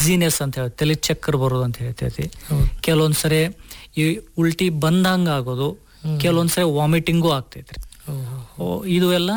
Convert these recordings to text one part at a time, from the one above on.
ಡಿಝಿನೆಸ್ ಅಂತ ಹೇಳಿ ತಲೆ ಚಕ್ಕರ್ ಬರೋದು ಅಂತ ಹೇಳ್ತೈತಿ ಹೌದು. ಕೆಲವೊಂದ್ಸರಿ ಈ ಉಲ್ಟಿ ಬಂದಂಗ ಆಗೋದು ಕೆಲವೊಂದ್ಸರಿ ವಾಮಿಟಿಂಗು ಆಗ್ತೈತ್ರಿ ಓಹೋ. ಓ, ಇದು ಎಲ್ಲ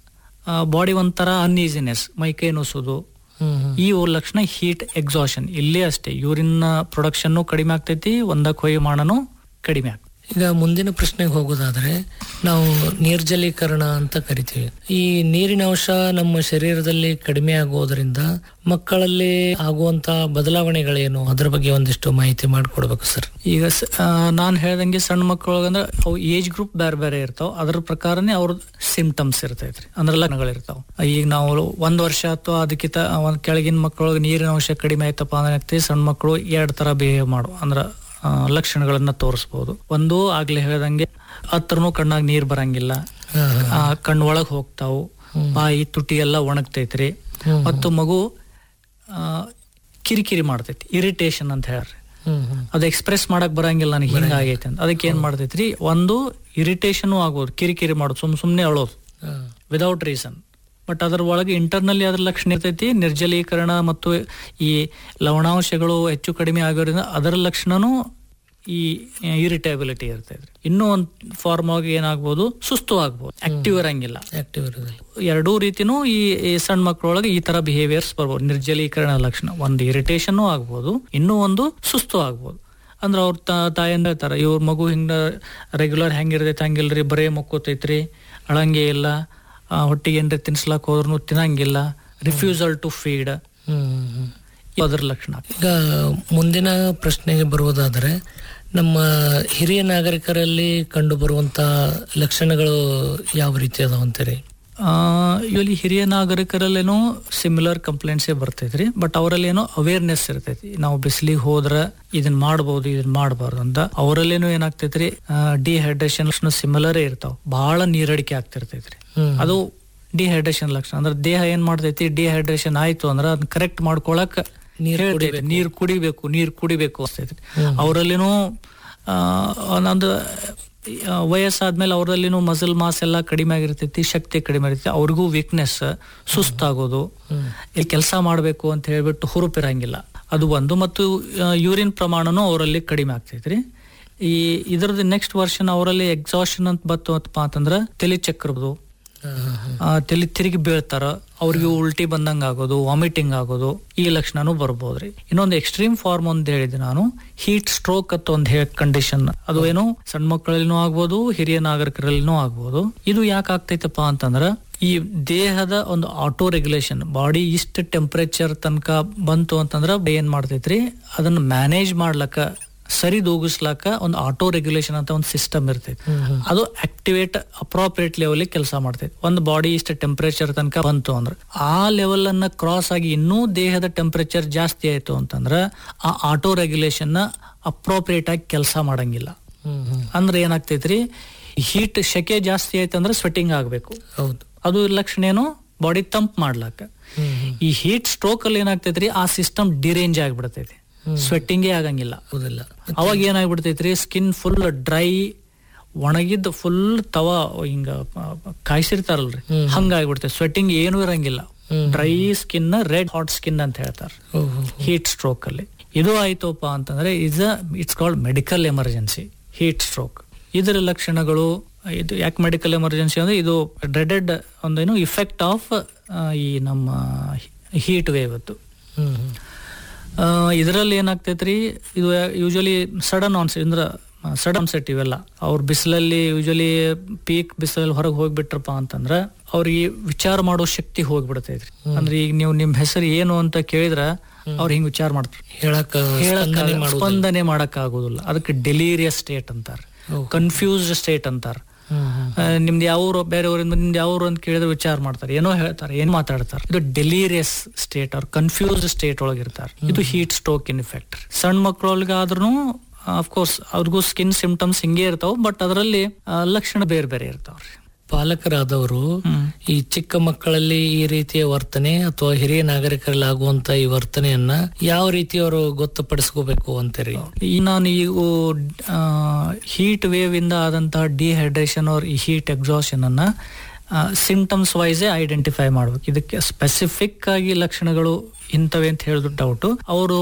ಬಾಡಿ ಒಂಥರ ಅನ್ಈಸಿನೆಸ್ ಮೈಕೈ ನುಸೋದು ಹ್ಮ್ ಹ್ಮ್. ಈ ಲಕ್ಷಣ ಹೀಟ್ ಎಕ್ಸಾಷನ್ ಇಲ್ಲೇ ಅಷ್ಟೇ ಯೂರಿನ್ ಪ್ರೊಡಕ್ಷನ್ ಕಡಿಮೆ ಆಗ್ತೈತಿ ಒಂದಕ್ಕೆ ಹೊಯ್ಮಾಣನು ಕಡಿಮೆ ಆಗ್ತೈತಿ ಈಗ ಮುಂದಿನ ಪ್ರಶ್ನೆಗೆ ಹೋಗೋದಾದ್ರೆ ನಾವು ನಿರ್ಜಲೀಕರಣ ಅಂತ ಕರಿತೀವಿ ಈ ನೀರಿನ ಅಂಶ ನಮ್ಮ ಶರೀರದಲ್ಲಿ ಕಡಿಮೆ ಆಗೋದ್ರಿಂದ ಮಕ್ಕಳಲ್ಲಿ ಆಗುವಂತ ಬದಲಾವಣೆಗಳೇನು ಅದ್ರ ಬಗ್ಗೆ ಒಂದಿಷ್ಟು ಮಾಹಿತಿ ಮಾಡಿಕೊಡ್ಬೇಕು ಸರ್ ಈಗ ನಾನು ಹೇಳ್ದಂಗೆ ಸಣ್ಣ ಮಕ್ಕಳೊಳಗಂದ್ರೆ ಅವು ಏಜ್ ಗ್ರೂಪ್ ಬೇರೆ ಬೇರೆ ಇರ್ತಾವ ಅದ್ರ ಪ್ರಕಾರನೇ ಅವ್ರ ಸಿಂಪ್ಟಮ್ಸ್ ಇರ್ತೈತ್ರಿ ಅಂದ್ರೆ ಲಕ್ಷಣಗಳಿರ್ತಾವ ಈಗ ನಾವು ಒಂದ್ ವರ್ಷ ಅಥವಾ ಅದಕ್ಕಿಂತ ಒಂದ್ ಕೆಳಗಿನ ಮಕ್ಕಳೊಳಗೆ ನೀರಿನ ಅಂಶ ಕಡಿಮೆ ಆಯ್ತಪ್ಪ ಅಂದ್ರೆ ಏನಾಗ್ತೈತಿ, ಸಣ್ಣ ಮಕ್ಕಳು ಎರಡ್ ತರ ಬಿಹೇವ್ ಮಾಡು ಅಂದ್ರ ಆ, ಲಕ್ಷಣಗಳನ್ನ ತೋರಿಸ್ಬೋದು ಒಂದು ಆಗ್ಲೇ ಹೇಳ್ದಂಗೆ ಹತ್ರನು ಕಣ್ಣಾಗ ನೀರ್ ಬರಂಗಿಲ್ಲ ಹಾ, ಹಾ. ಆ, ಕಣ್ಣು ಒಳಗ್ ಹೋಗ್ತಾವು ಬಾಯಿ ತುಟಿ ಎಲ್ಲ ಒಣಗ್ತೈತ್ರಿ ಹ್ಮ್. ಮತ್ತು ಮಗು ಆ, ಕಿರಿಕಿರಿ ಮಾಡ್ತೈತಿ ಇರಿಟೇಷನ್ ಅಂತ ಹೇಳ್ರಿ ಹ್ಮ್ ಹ್ಮ್ ಅದು ಎಕ್ಸ್ಪ್ರೆಸ್ ಮಾಡಕ್ ಬರಂಗಿಲ್ಲ ನನಗೆ ಹಿಂಗಾಗೈತೆ ಅಂತ ಅದಕ್ಕೆ ಏನ್ ಮಾಡ್ತೈತ್ರಿ ಒಂದು ಇರಿಟೇಷನ್ ಆಗ್ಬೋದು ಕಿರಿಕಿರಿ ಮಾಡೋದು ಸುಮ್ ಸುಮ್ನೆ ಅಳೋದು ಹಾ. ವಿದೌಟ್ ರೀಸನ್ ಬಟ್ ಅದ್ರ ಒಳಗೆ ಇಂಟರ್ನಲ್ಲಿ ಅದ್ರ ಲಕ್ಷಣ ಇರ್ತೈತಿ ನಿರ್ಜಲೀಕರಣ ಮತ್ತು ಈ ಲವಣಾಂಶಗಳು ಹೆಚ್ಚು ಕಡಿಮೆ ಆಗೋದ್ರಿಂದ ಅದರ ಲಕ್ಷಣನೂ ಈ ಇರಿಟೇಬಿಲಿಟಿ ಇರ್ತೈತ್ರಿ ಇನ್ನೂ ಒಂದು ಫಾರ್ಮ್ ಆಗಿ ಏನಾಗ್ಬೋದು ಸುಸ್ತು ಆಗ್ಬೋದು ಆಕ್ಟಿವ್ ಇರಂಗಿಲ್ಲ ಆಕ್ಟಿವ್ ಇರೋದಿಲ್ಲ ಎರಡೂ ರೀತಿನೂ ಈ ಈ ಸಣ್ಣ ಮಕ್ಕಳೊಳಗೆ ಈ ತರ ಬಿಹೇವಿಯರ್ಸ್ ಬರ್ಬೋದು ನಿರ್ಜಲೀಕರಣ ಲಕ್ಷಣ ಒಂದು ಇರಿಟೇಷನ್ ಆಗ್ಬೋದು ಇನ್ನೂ ಒಂದು ಸುಸ್ತು ಆಗ್ಬೋದು ಅಂದ್ರೆ ಅವ್ರ ತಾಯಂದ ಹೇಳ್ತಾರ ಇವ್ರ ಮಗು ಹಿಂಗ ರೆಗ್ಯುಲರ್ ಹೆಂಗಿರ್ತೈತಿ ಹಂಗಿಲ್ರಿ ಬರೇ ಮಕ್ಕೋತೈತ್ರಿ ಅಳಂಗೆ ಇಲ್ಲ ಆ, ಹೊಟ್ಟಿಗೆ ಏನ್ರಿ ತಿನ್ಸ್ಲಾಕ್ ಹೋದ್ರು ತಿನ್ನಂಗಿಲ್ಲ refusal to feed hmm hmm hmm ಅದ್ರ ಲಕ್ಷಣ ಈಗ ಮುಂದಿನ ಪ್ರಶ್ನೆಗೆ ಬರುವುದಾದರೆ ನಮ್ಮ ಹಿರಿಯ ನಾಗರಿಕರಲ್ಲಿ ಕಂಡು ಬರುವಂತ ಲಕ್ಷಣಗಳು ಯಾವ ರೀತಿ ಅದಾವ ಅಂತೀರಿ ಇಲ್ಲಿ ಹಿರಿಯ ನಾಗರಿಕರಲ್ಲೇನೋ ಸಿಮಿಲರ್ ಕಂಪ್ಲೇಂಟ್ಸೇ ಬರ್ತೈತ್ರಿ ಬಟ್ ಅವರಲ್ಲಿ ಏನೋ ಅವೇರ್ನೆಸ್ ಇರ್ತೈತಿ ನಾವು ಬಿಸಿಲಿಗೆ ಹೋದ್ರ ಇದನ್ ಮಾಡ್ಬೋದು ಇದನ್ ಮಾಡಬಾರ್ದು ಅಂತ ಅವರಲ್ಲೇನೋ ಏನಾಗ್ತೈತ್ರಿ ಡಿಹೈಡ್ರೇಷನ್ ಸಿಮಿಲರ್ ಇರ್ತಾವ ಬಹಳ ನೀರಡಿಕೆ ಆಗ್ತಿರ್ತೈತ್ರಿ ಹ್ಮ್. ಅದು ಡಿಹೈಡ್ರೇಷನ್ ಲಕ್ಷಣ ಅಂದ್ರೆ ದೇಹ ಏನ್ ಮಾಡ್ತೈತಿ ಡಿಹೈಡ್ರೇಷನ್ ಆಯ್ತು ಅಂದ್ರೆ ಅದನ್ನ ಕರೆಕ್ಟ್ ಮಾಡ್ಕೊಳಕ್ ಹೇಳ್ತೈತಿ ನೀರ್ ಕುಡಿಬೇಕು ನೀರ್ ಕುಡಿಬೇಕು ಅನ್ಸ್ತೈತಿ ಅವರಲ್ಲಿನೂ ಒಂದೊಂದು ಆ, ವಯಸ್ಸಾದ್ಮೇಲೆ ಅವರಲ್ಲಿನೂ ಮಸಲ್ ಮಾಸ್ ಎಲ್ಲ ಕಡಿಮೆ ಆಗಿರ್ತೈತಿ ಶಕ್ತಿ ಕಡಿಮೆ ಇರ್ತೈತಿ ಅವ್ರಿಗೂ ವೀಕ್ನೆಸ್ ಸುಸ್ತಾಗೋದು ಇಲ್ಲಿ ಕೆಲಸ ಮಾಡಬೇಕು ಅಂತ ಹೇಳ್ಬಿಟ್ಟು ಹುರುಪಿರಂಗಿಲ್ಲ ಅದು ಒಂದು ಮತ್ತು ಯೂರಿನ್ ಪ್ರಮಾಣನೂ ಅವರಲ್ಲಿ ಕಡಿಮೆ ಆಗ್ತೈತ್ರಿ ಈ ಇದ್ರದ್ದು ನೆಕ್ಸ್ಟ್ ವರ್ಷನ್ ಅವರಲ್ಲಿ ಎಕ್ಸಾಷನ್ ಅಂತ ಬತ್ತಪ್ಪ ಅಂತಂದ್ರ ತಲೆ ಚಕ್ರದು ಹಾ, ಹಾ, ಹಾ. ಆ, ತಲೆ ತಿರುಗಿ ಬೀಳ್ತಾರ ಅವ್ರಿಗೆ ಉಲ್ಟಿ ಬಂದಂಗ ಆಗೋದು ವಾಮಿಟಿಂಗ್ ಆಗೋದು ಈ ಲಕ್ಷಣನೂ ಬರ್ಬೋದ್ರಿ ಇನ್ನೊಂದು ಎಕ್ಸ್ಟ್ರೀಮ್ ಫಾರ್ಮ್ ಅಂತ ಹೇಳಿದೆ ನಾನು ಹೀಟ್ ಸ್ಟ್ರೋಕ್ ಅಂತ ಒಂದು ಹೇ ಕಂಡೀಷನ್ ಅದು ಏನು ಸಣ್ಣ ಮಕ್ಕಳಲ್ಲಿನೂ ಆಗ್ಬೋದು ಹಿರಿಯ ನಾಗರಿಕರಲ್ಲಿನೂ ಆಗ್ಬೋದು ಇದು ಯಾಕೆ ಆಗ್ತೈತಪ್ಪ ಅಂತಂದ್ರ ಈ ದೇಹದ ಒಂದು ಆಟೋ ರೆಗ್ಯುಲೇಷನ್ ಬಾಡಿ ಇಷ್ಟ ಟೆಂಪರೇಚರ್ ತನಕ ಬಂತು ಅಂತಂದ್ರ ಏನ್ ಮಾಡ್ತೈತ್ರಿ ಅದನ್ನ ಮ್ಯಾನೇಜ್ ಮಾಡ್ಲಕ್ಕ ಸರಿದೂಗಿಸ್ಲಾಕ ಒಂದು ಆಟೋ ರೆಗ್ಯುಲೇಷನ್ ಅಂತ ಒಂದು ಸಿಸ್ಟಮ್ ಇರ್ತೈತಿ ಅದು ಆಕ್ಟಿವೇಟ್ ಅಪ್ರಾಪ್ರಿಯೇಟ್ ಲೆವೆಲ್ ಕೆಲಸ ಮಾಡ್ತೈತಿ ಒಂದು ಬಾಡಿ ಇಷ್ಟ ಟೆಂಪರೇಚರ್ ತನಕ ಬಂತು ಅಂದ್ರೆ ಆ ಲೆವೆಲ್ ಅನ್ನ ಕ್ರಾಸ್ ಆಗಿ ಇನ್ನೂ ದೇಹದ ಟೆಂಪರೇಚರ್ ಜಾಸ್ತಿ ಆಯ್ತು ಅಂತಂದ್ರ ಆ ಆಟೋ ರೆಗ್ಯುಲೇಷನ್ ಅಪ್ರೋಪ್ರಿಯೇಟ್ ಆಗಿ ಕೆಲಸ ಮಾಡಂಗಿಲ್ಲ ಹ್ಮ್ ಹ್ಮ್ ಅಂದ್ರೆ ಏನಾಗ್ತೈತ್ರಿ ಹೀಟ್ ಶೆಕೆ ಜಾಸ್ತಿ ಆಯ್ತಂದ್ರೆ ಸ್ವೆಟ್ಟಿಂಗ್ ಆಗ್ಬೇಕು ಹೌದು ಅದು ಲಕ್ಷಣ ಏನು ಬಾಡಿ ತಂಪ್ ಮಾಡ್ಲಾಕ ಹ್ಮ್ ಹ್ಮ್ ಈ ಹೀಟ್ ಸ್ಟ್ರೋಕ್ ಅಲ್ಲಿ ಏನಾಗ್ತೈತ್ರಿ ಆ ಸಿಸ್ಟಮ್ ಡಿರೇಂಜ್ ಆಗ್ಬಿಡ್ತೈತಿ ಸ್ವೆಟ್ಟಿಂಗೇ ಆಗಂಗಿಲ್ಲ ಹೌದಿಲ್ಲ ಅವಾಗ ಏನಾಗ್ಬಿಡ್ತೈತ್ರಿ ಸ್ಕಿನ್ ಫುಲ್ ಡ್ರೈ ಒಣಗಿದ್ದು ಫುಲ್ ತವ ಹಿಂಗ ಕಾಯಿಸಿರ್ತಾರಲ್ರಿ ಹಂಗಾಗ್ಬಿಡ್ತೈತಿ ಸ್ವೆಟ್ಟಿಂಗ್ ಏನೂ ಇರಂಗಿಲ್ಲ dry skin red hot skin ಅಂತ ಹೇಳ್ತಾರೆ ಓಹೋ ಹೀಟ್ ಸ್ಟ್ರೋಕ್ ಅಲ್ಲಿ ಇದು ಆಯ್ತಪ್ಪ ಅಂತಂದ್ರೆ is it's called medical emergency heat stroke ಇದರ ಲಕ್ಷಣಗಳು ಇದು ಯಾಕೆ ಮೆಡಿಕಲ್ ಎಮರ್ಜೆನ್ಸಿ ಅಂದ್ರೆ ಇದು ಡ್ರೆಡೆಡ್ ಒಂದೇನು ಇಫೆಕ್ಟ್ ಆಫ್ ಈ ನಮ್ಮ ಹೀಟ್ ವೇವ್ ಅದು ಹ್ಮ್ ಹ್ಮ್ ಇದರಲ್ಲಿ ಏನಾಗ್ತೈತ್ರಿ ಇದು ಯೂಶಲಿ ಸಡನ್ ಆನ್ಸೆಟ್ ಅಂದ್ರೆ ಸಡನ್ ಆನ್ಸೆಟ್ ಇವೆಲ್ಲ ಅವ್ರ ಬಿಸಿಲಲ್ಲಿ ಯೂಶಲಿ ಪೀಕ್ ಬಿಸಿಲಲ್ಲಿ ಹೊರಗೆ ಹೋಗ್ಬಿಟ್ರಪ್ಪ ಅಂತಂದ್ರ ಅವ್ರಿಗೆ ವಿಚಾರ ಮಾಡೋ ಶಕ್ತಿ ಹೋಗ್ಬಿಡ್ತೈತ್ರಿ ಅಂದ್ರೆ ಈಗ ನೀವು ನಿಮ್ ಹೆಸರು ಏನು ಅಂತ ಕೇಳಿದ್ರ ಅವ್ರು ಹಿಂಗ್ ವಿಚಾರ ಮಾಡ್ತಾರೆ ಹೇಳಕ್ ಸ್ಪಂದನೆ ಮಾಡೋದು ಸ್ಪಂದನೆ ಮಾಡಕ್ ಆಗೋದಿಲ್ಲ ಅದಕ್ಕೆ ಡೆಲೀರಿಯಸ್ ಸ್ಟೇಟ್ ಅಂತಾರೆ ಕನ್ಫ್ಯೂಸ್ಡ್ ಸ್ಟೇಟ್ ಅಂತಾರೆ ಹ್ಮ್ ಹ್ಮ್ ಆ, ನಿಮ್ದು ಯಾವ ಬೇರೆ ಊರಿಂದ ನಿಮ್ದು ಯಾವ ಊರು ಅಂತ ಕೇಳಿದ್ರೆ ವಿಚಾರ ಮಾಡ್ತಾರೆ ಏನೋ ಹೇಳ್ತಾರೆ ಏನ್ ಮಾತಾಡ್ತಾರೆ ಇದು ಡೆಲೀರಿಯಸ್ ಸ್ಟೇಟ್ ಅವ್ರ ಕನ್ಫ್ಯೂಸ್ಡ್ ಸ್ಟೇಟ್ ಒಳಗಿರ್ತಾರೆ ಇದು ಹೀಟ್ ಸ್ಟ್ರೋಕ್ ಇನ್ ಇಫೆಕ್ಟ್ ಸಣ್ಣ ಮಕ್ಕಳೊಳಗಾದ್ರೂ ಅಫ್ಕೋರ್ಸ್ ಅವ್ರಿಗೂ ಸ್ಕಿನ್ ಸಿಂಪ್ಟಮ್ಸ್ ಹಿಂಗೆ ಇರ್ತಾವ ಬಟ್ ಅದರಲ್ಲಿ ಲಕ್ಷಣ ಬೇರೆ ಬೇರೆ ಇರ್ತಾವ್ರಿ ಪಾಲಕರಾದವರು ಈ ಚಿಕ್ಕ ಮಕ್ಕಳಲ್ಲಿ ಈ ರೀತಿಯ ವರ್ತನೆ ಅಥವಾ ಹಿರಿಯ ನಾಗರಿಕರಲ್ಲಿ ಆಗುವಂತ ಈ ವರ್ತನೆಯನ್ನ ಯಾವ ರೀತಿ ಅವರು ಗೊತ್ತುಪಡಿಸ್ಕೋಬೇಕು ಅಂತೀರಿ ಈ ನಾನು ಈಗ ಹೀಟ್ ವೇವ್ ಇಂದ ಆದಂತಹ ಡಿಹೈಡ್ರೇಷನ್ ಅವ್ರ ಈ ಹೀಟ್ ಎಕ್ಸಾಷನ್ ಅನ್ನ ಸಿಂಟಮ್ಸ್ ವೈಸೇ ಐಡೆಂಟಿಫೈ ಮಾಡ್ಬೇಕು ಇದಕ್ಕೆ ಸ್ಪೆಸಿಫಿಕ್ ಆಗಿ ಲಕ್ಷಣಗಳು ಇಂಥವೆ ಅಂತ ಹೇಳಿದ್ರು ಡೌಟ್ ಅವರು